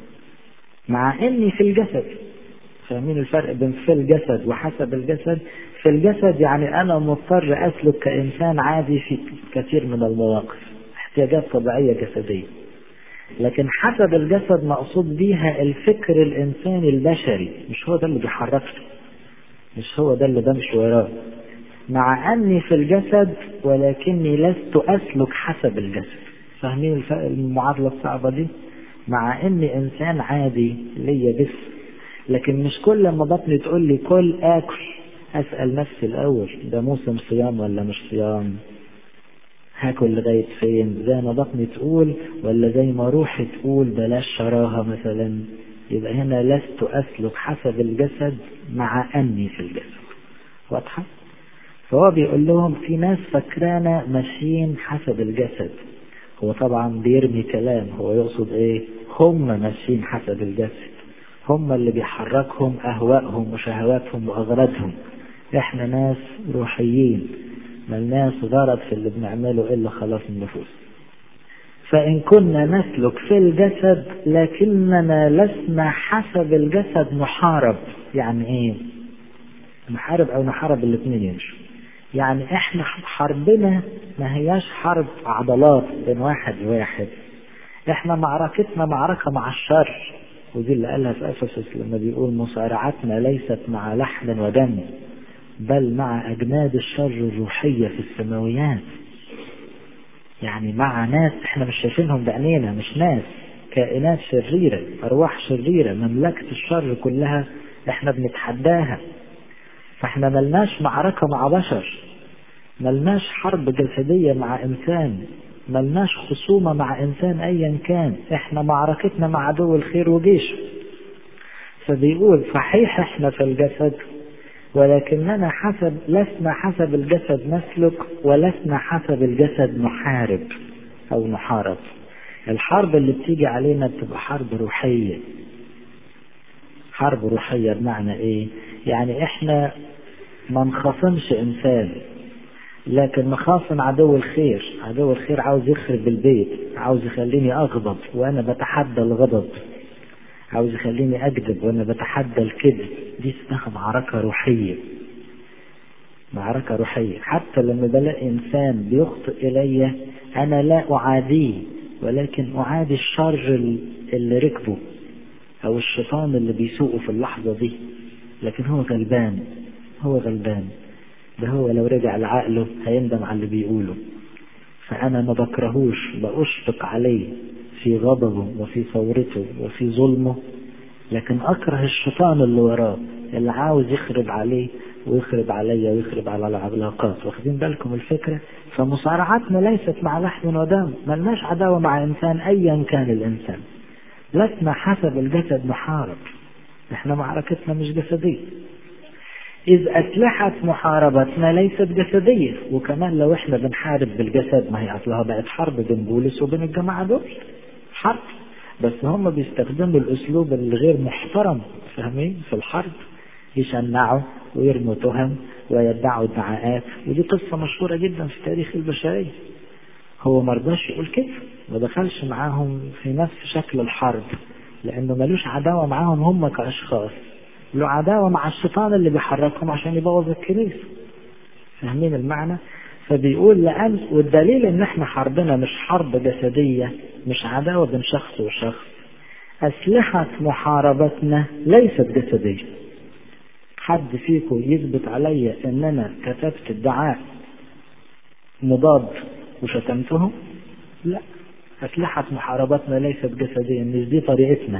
مع اني في الجسد فاهمين الفرق بين في الجسد وحسب الجسد في الجسد يعني انا مضطر اسلك كانسان عادي في كثير من المواقف احتياجات طبيعيه جسديه لكن حسب الجسد مقصود بيها الفكر الانساني البشري مش هو ده اللي بيحركني مش هو ده اللي بمشي وراه مع اني في الجسد ولكني لست اسلك حسب الجسد فاهمين المعادله الصعبه دي مع اني انسان عادي ليا جسم لكن مش كل ما بطني تقول لي كل اكل اسال نفسي الاول ده موسم صيام ولا مش صيام هاكل لغاية فين زي ما بطني تقول ولا زي ما روحي تقول بلاش شراهة مثلا يبقى هنا لست أسلك حسب الجسد مع أني في الجسد واضحة فهو بيقول لهم في ناس فاكرانا ماشيين حسب الجسد هو طبعا بيرمي كلام هو يقصد ايه هم ماشيين حسب الجسد هم اللي بيحركهم أهوائهم وشهواتهم وأغراضهم احنا ناس روحيين ملناش غرض في اللي بنعمله إلا خلاص النفوس فإن كنا نسلك في الجسد لكننا لسنا حسب الجسد نحارب يعني إيه نحارب أو نحارب الاثنين يمشوا يعني إحنا حربنا ما هياش حرب عضلات بين واحد وواحد إحنا معركتنا معركة مع الشر ودي اللي قالها في أفسس لما بيقول مصارعتنا ليست مع لحم ودم بل مع أجناد الشر الروحية في السماويات يعني مع ناس احنا مش شايفينهم بعينينا مش ناس كائنات شريرة أرواح شريرة مملكة الشر كلها احنا بنتحداها فاحنا ملناش معركة مع بشر ملناش حرب جسدية مع إنسان ملناش خصومة مع إنسان أيا كان احنا معركتنا مع عدو الخير وجيشه فبيقول صحيح احنا في الجسد ولكننا حسب لسنا حسب الجسد نسلك ولسنا حسب الجسد نحارب او نحارب الحرب اللي بتيجي علينا بتبقى حرب روحية حرب روحية بمعنى ايه يعني احنا ما نخاصمش انسان لكن مخاصم عدو الخير عدو الخير عاوز يخرب البيت عاوز يخليني أغضب وأنا بتحدى الغضب عاوز يخليني أكذب وأنا بتحدى الكذب دي اسمها معركة روحية معركة روحية حتى لما بلاقي إنسان بيخطئ إلي أنا لا أعاديه ولكن أعادي الشر اللي ركبه أو الشيطان اللي بيسوقه في اللحظة دي لكن هو غلبان هو غلبان ده هو لو رجع لعقله هيندم على اللي بيقوله فأنا ما بكرهوش بأشفق عليه في غضبه وفي ثورته وفي ظلمه لكن أكره الشيطان اللي وراه اللي عاوز يخرب عليه ويخرب عليا ويخرب على العلاقات واخدين بالكم الفكرة فمصارعتنا ليست مع لحم ودم ملناش عداوة مع إنسان أيا كان الإنسان لسنا حسب الجسد محارب احنا معركتنا مش جسدية إذ أسلحة محاربتنا ليست جسدية وكمان لو احنا بنحارب بالجسد ما هي أصلها بقت حرب بين بولس وبين الجماعة دول حرب بس هم بيستخدموا الأسلوب الغير محترم فاهمين في الحرب يشنعوا ويرموا تهم ويدعوا ادعاءات ودي قصة مشهورة جدا في تاريخ البشرية هو مرضاش يقول كده ما دخلش معاهم في نفس شكل الحرب لأنه ملوش عداوة معاهم هم كأشخاص له عداوة مع الشيطان اللي بيحركهم عشان يبوظ الكنيسة فاهمين المعنى فبيقول لأن والدليل ان احنا حربنا مش حرب جسدية مش عداوة بين شخص وشخص أسلحة محاربتنا ليست جسدية حد فيكم يثبت عليا ان انا كتبت ادعاء مضاد وشتمتهم لا أسلحة محاربتنا ليست جسدية مش دي طريقتنا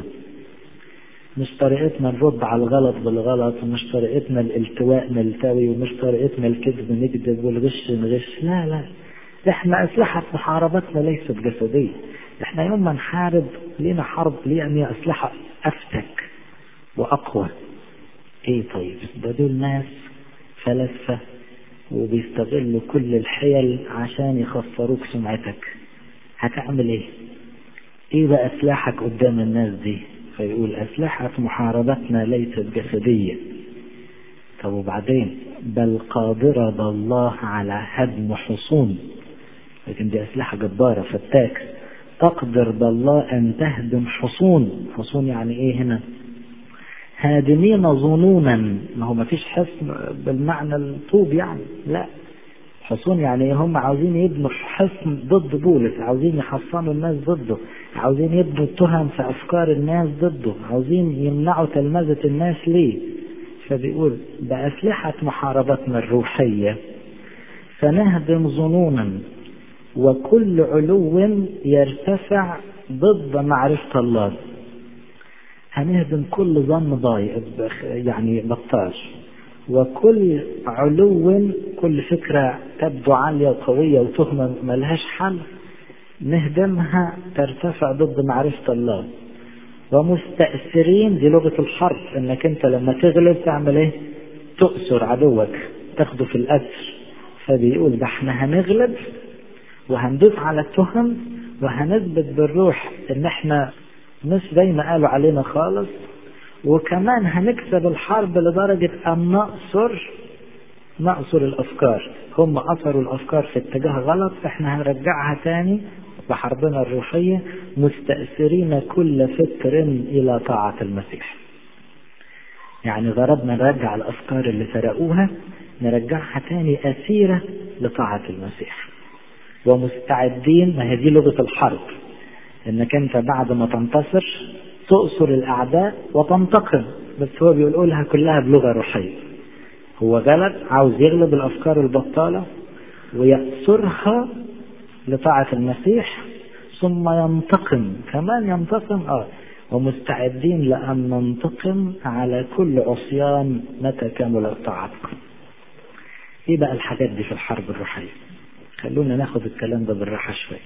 مش طريقتنا نرد على الغلط بالغلط ومش طريقتنا الالتواء نلتوي ومش طريقتنا الكذب نكذب والغش نغش لا لا احنا أسلحة محاربتنا ليست جسدية احنا يوم ما نحارب لينا حرب لينا أسلحة أفتك وأقوى ايه طيب ده دول ناس فلاسفة وبيستغلوا كل الحيل عشان يخسروك سمعتك هتعمل ايه ايه بقى سلاحك قدام الناس دي فيقول أسلحة محاربتنا ليست جسدية طب وبعدين بل قادرة الله على هدم حصون لكن دي أسلحة جبارة فتاك تقدر بالله أن تهدم حصون حصون يعني إيه هنا هادمين ظنونا ما هو ما فيش حصن بالمعنى الطوب يعني لا حصون يعني هم عاوزين يبنوا حصن ضد بولس عاوزين يحصنوا الناس ضده عاوزين يبنوا تهم في أفكار الناس ضده عاوزين يمنعوا تلمذة الناس ليه فبيقول بأسلحة محاربتنا الروحية فنهدم ظنونا وكل علو يرتفع ضد معرفة الله هنهدم كل ظن ضايق يعني بطاش وكل علو كل فكرة تبدو عالية وقوية وتهمة ملهاش حل نهدمها ترتفع ضد معرفة الله ومستأثرين دي لغة الحرب انك انت لما تغلب تعمل ايه تؤسر عدوك تاخده في الأسر فبيقول ده احنا هنغلب وهندوس على التهم وهنثبت بالروح ان احنا مش زي ما قالوا علينا خالص وكمان هنكسب الحرب لدرجة أن نأسر نأسر الأفكار هم أثروا الأفكار في اتجاه غلط احنا هنرجعها تاني بحربنا الروحية مستأثرين كل فكر إلى طاعة المسيح يعني غرضنا نرجع الأفكار اللي سرقوها نرجعها تاني أسيرة لطاعة المسيح ومستعدين ما هي دي لغة الحرب انك انت بعد ما تنتصر تؤسر الاعداء وتنتقم بس هو بيقولها كلها بلغه روحيه هو غلب عاوز يغلب الافكار البطاله ويأسرها لطاعة المسيح ثم ينتقم كمان ينتقم اه ومستعدين لأن ننتقم على كل عصيان متى كملت طاعتكم. ايه بقى الحاجات دي في الحرب الروحية؟ خلونا ناخد الكلام ده بالراحة شوية.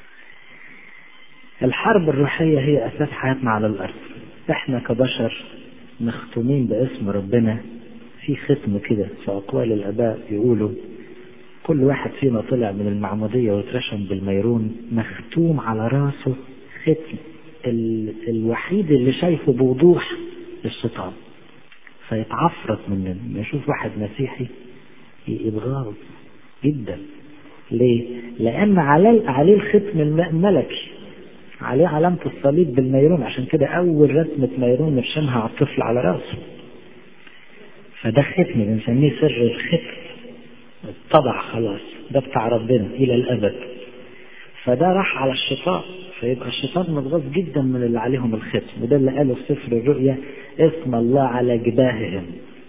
الحرب الروحية هي أساس حياتنا على الأرض إحنا كبشر مختومين باسم ربنا في ختم كده في أقوال الآباء يقولوا كل واحد فينا طلع من المعمودية واترشم بالميرون مختوم على راسه ختم ال... الوحيد اللي شايفه بوضوح الشيطان فيتعفرت مننا يشوف واحد مسيحي يتغاظ جدا ليه؟ لأن عليه عليه الختم الملكي عليه علامة الصليب بالنيرون عشان كده أول رسمة نيرون نرسمها على الطفل على رأسه فده ختم بنسميه سر الختم طبع خلاص ده بتاع ربنا إلى الأبد فده راح على الشيطان فيبقى الشيطان متغاظ جدا من اللي عليهم الختم وده اللي قاله في سفر الرؤيا اسم الله على جباههم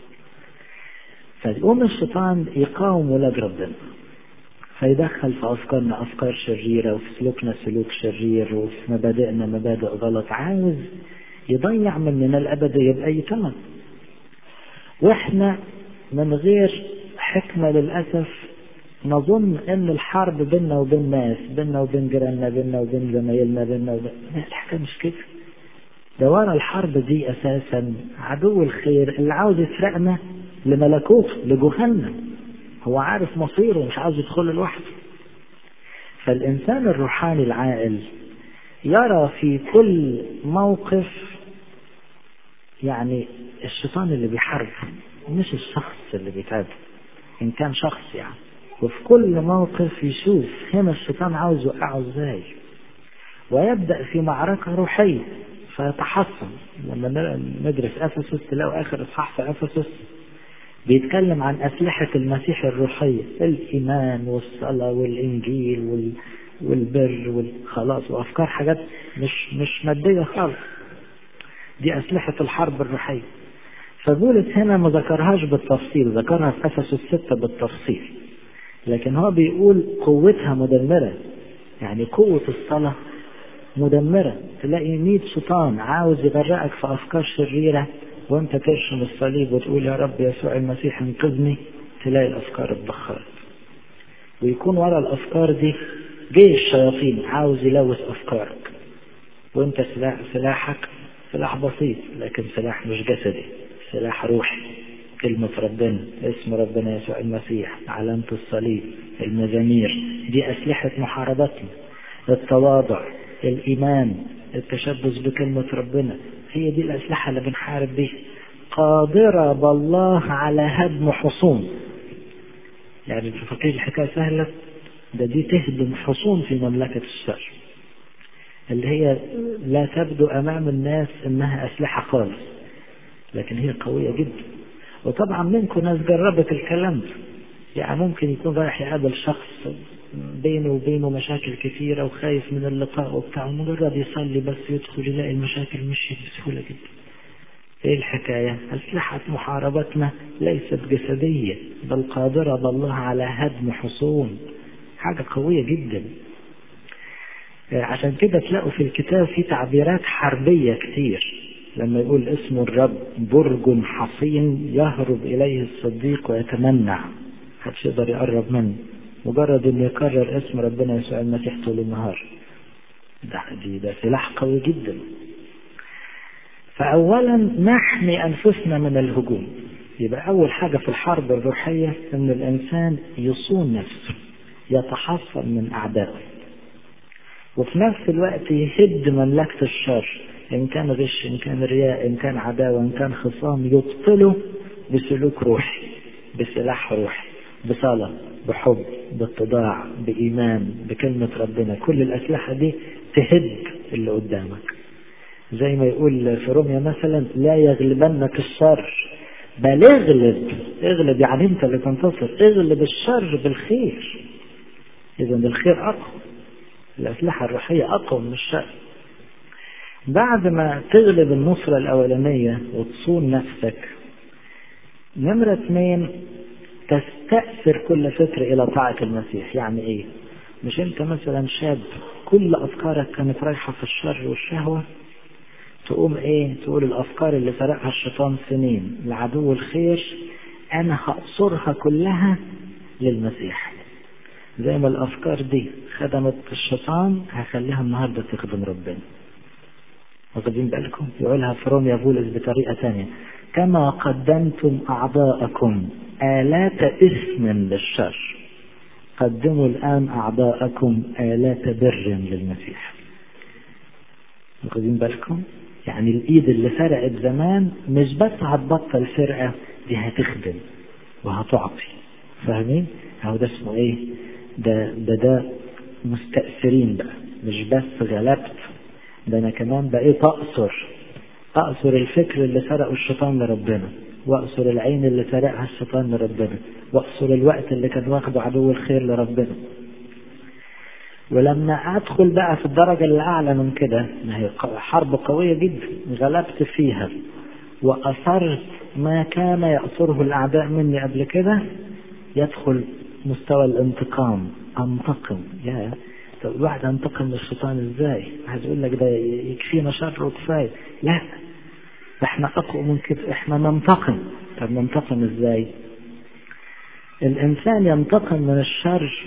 فيقوم الشيطان يقاوم ولاد ربنا فيدخل في أفكارنا أفكار شريرة وفي سلوكنا سلوك شرير وفي مبادئنا مبادئ غلط عاوز يضيع مننا الأبدية بأي ثمن وإحنا من غير حكمة للأسف نظن ان الحرب بيننا وبين ناس بيننا وبين جيراننا بيننا وبين زمايلنا بيننا وبين لا الحكايه مش كده ده ورا الحرب دي اساسا عدو الخير اللي عاوز يسرقنا لملكوته لجهنم هو عارف مصيره مش عاوز يدخل لوحده فالانسان الروحاني العاقل يرى في كل موقف يعني الشيطان اللي بيحاربه مش الشخص اللي بيتعبه ان كان شخص يعني وفي كل موقف يشوف هنا الشيطان عاوز يوقعه ازاي ويبدأ في معركة روحية فيتحصن لما ندرس أفسس تلاقوا آخر إصحاح في أفسس بيتكلم عن أسلحة المسيح الروحية الإيمان والصلاة والإنجيل وال... والبر والخلاص وأفكار حاجات مش مش مادية خالص دي أسلحة الحرب الروحية فبولس هنا ما ذكرهاش بالتفصيل ذكرها في أفسس ستة بالتفصيل لكن هو بيقول قوتها مدمرة يعني قوة الصلاة مدمرة تلاقي ميت شيطان عاوز يغرقك في أفكار شريرة وانت ترشم الصليب وتقول يا رب يسوع المسيح انقذني تلاقي الأفكار اتبخرت ويكون ورا الأفكار دي جيش الشياطين عاوز يلوث أفكارك وانت سلاح سلاحك سلاح بسيط لكن سلاح مش جسدي سلاح روحي كلمة ربنا اسم ربنا يسوع المسيح علامة الصليب المزامير دي أسلحة محاربتنا التواضع الإيمان التشبث بكلمة ربنا هي دي الأسلحة اللي بنحارب بيها قادرة بالله على هدم حصون يعني فاكرين الحكاية سهلة ده دي تهدم حصون في مملكة الشر اللي هي لا تبدو أمام الناس إنها أسلحة خالص لكن هي قوية جدا وطبعا منكم ناس جربت الكلام ده يعني ممكن يكون رايح يقابل شخص بينه وبينه مشاكل كثيرة وخايف من اللقاء وبتاع مجرد يصلي بس يدخل يلاقي المشاكل مشيت بسهولة جدا ايه الحكاية أسلحة محاربتنا ليست جسدية بل قادرة بالله على هدم حصون حاجة قوية جدا عشان كده تلاقوا في الكتاب في تعبيرات حربية كتير لما يقول اسم الرب برج حصين يهرب إليه الصديق ويتمنع محدش يقدر يقرب منه مجرد انه يكرر اسم ربنا يسوع المسيح طول النهار ده دي ده سلاح قوي جدا فأولا نحمي أنفسنا من الهجوم يبقى أول حاجة في الحرب الروحية أن الإنسان يصون نفسه يتحصن من أعدائه وفي نفس الوقت يهد مملكة الشر إن كان غش إن كان رياء إن كان عداوة إن كان خصام يبطله بسلوك روحي بسلاح روحي بصلاة بحب باتضاع بإيمان بكلمة ربنا كل الأسلحة دي تهد اللي قدامك زي ما يقول في روميا مثلا لا يغلبنك الشر بل اغلب اغلب يعني انت اللي تنتصر اغلب الشر بالخير اذا الخير اقوى الاسلحه الروحيه اقوى من الشر بعد ما تغلب النصرة الأولانية وتصون نفسك نمرة اثنين تستأثر كل فكر إلى طاعة المسيح يعني إيه مش أنت مثلا شاب كل أفكارك كانت رايحة في الشر والشهوة تقوم إيه تقول الأفكار اللي سرقها الشيطان سنين لعدو الخير أنا هقصرها كلها للمسيح زي ما الأفكار دي خدمت الشيطان هخليها النهاردة تخدم ربنا واخدين بالكم يقولها في روميا بولس بطريقة ثانية كما قدمتم أعضاءكم آلات إثم للشر قدموا الآن أعضاءكم آلات بر للمسيح واخدين بالكم يعني الإيد اللي سرقت زمان مش بس هتبطل سرقة دي هتخدم وهتعطي فاهمين اهو ده اسمه ايه ده ده ده مستأثرين بقى مش بس غلبت ده انا كمان بقيت اقصر اقصر الفكر اللي سرقه الشيطان لربنا واقصر العين اللي سرقها الشيطان لربنا واقصر الوقت اللي كان واخده عدو الخير لربنا ولما ادخل بقى في الدرجة اللي اعلى من كده ما هي حرب قوية جدا غلبت فيها واثرت ما كان يأثره الاعداء مني قبل كده يدخل مستوى الانتقام انتقم يا طب الواحد ينتقم من الشيطان ازاي؟ واحد يقول لك ده يكفينا شر وكفايه لا ده احنا اقوى من كده احنا ننتقم طب ننتقم ازاي؟ الانسان ينتقم من الشر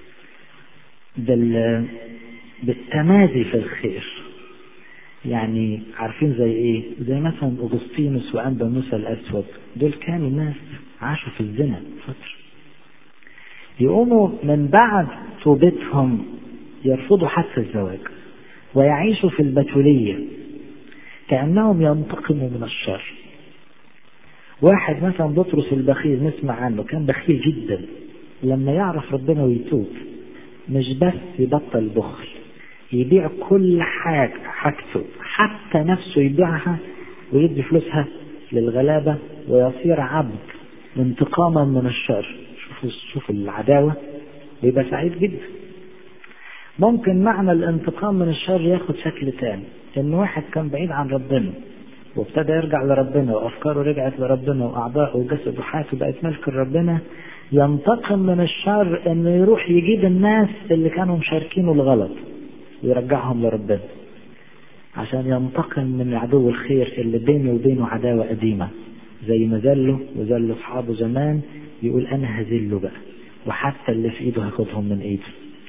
بال بالتمادي في الخير يعني عارفين زي ايه زي مثلا اغسطينوس وانبا موسى الاسود دول كانوا ناس عاشوا في الزنا فتره يقوموا من بعد توبتهم يرفضوا حتى الزواج ويعيشوا في البتولية كأنهم ينتقموا من الشر واحد مثلا بطرس البخيل نسمع عنه كان بخيل جدا لما يعرف ربنا ويتوب مش بس يبطل بخل يبيع كل حاجة حاجته حتى نفسه يبيعها ويدي فلوسها للغلابة ويصير عبد انتقاما من الشر شوفوا شوفوا العداوة بيبقى سعيد جدا ممكن معنى الانتقام من الشر ياخد شكل تاني ان واحد كان بعيد عن ربنا وابتدى يرجع لربنا وافكاره رجعت لربنا واعضاءه وجسده وحياته بقت ملك ربنا ينتقم من الشر انه يروح يجيب الناس اللي كانوا مشاركينه الغلط ويرجعهم لربنا عشان ينتقم من عدو الخير اللي بينه وبينه عداوة قديمة زي ما ذله وذل اصحابه زمان يقول انا هذله بقى وحتى اللي في ايده هاخدهم من ايده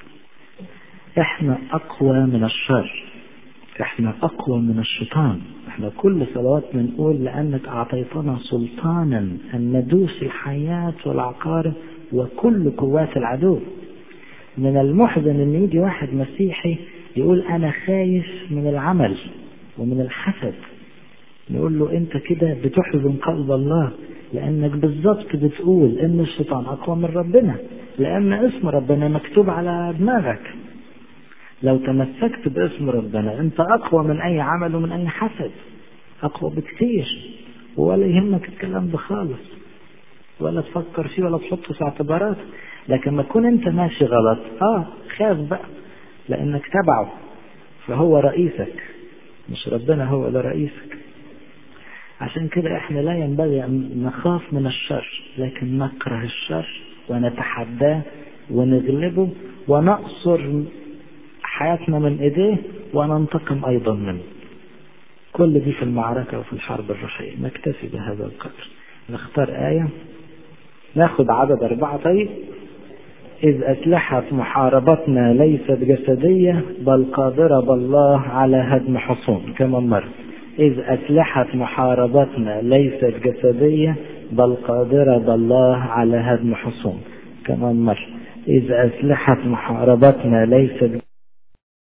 احنا اقوى من الشر احنا اقوى من الشيطان احنا كل صلوات بنقول لانك اعطيتنا سلطانا ان ندوس الحياة والعقارب وكل قوات العدو من المحزن ان يجي واحد مسيحي يقول انا خايف من العمل ومن الحسد نقول له انت كده بتحزن قلب الله لانك بالظبط بتقول ان الشيطان اقوى من ربنا لان اسم ربنا مكتوب على دماغك لو تمسكت باسم ربنا انت اقوى من اي عمل ومن اي حسد اقوى بكتير ولا يهمك الكلام ده خالص ولا تفكر فيه ولا تحطه في اعتبارات لكن ما تكون انت ماشي غلط اه خاف بقى لانك تبعه فهو رئيسك مش ربنا هو اللي رئيسك عشان كده احنا لا ينبغي ان نخاف من الشر لكن نكره الشر ونتحداه ونغلبه ونقصر حياتنا من ايديه وننتقم ايضا منه كل دي في المعركة وفي الحرب الروحية نكتفي بهذا القدر نختار آية ناخد عدد أربعة طيب إذ أسلحة محاربتنا ليست جسدية بل قادرة بالله على هدم حصون كما مرة إذ أسلحة محاربتنا ليست جسدية بل قادرة بالله على هدم حصون كما مرة إذ أسلحة محاربتنا ليست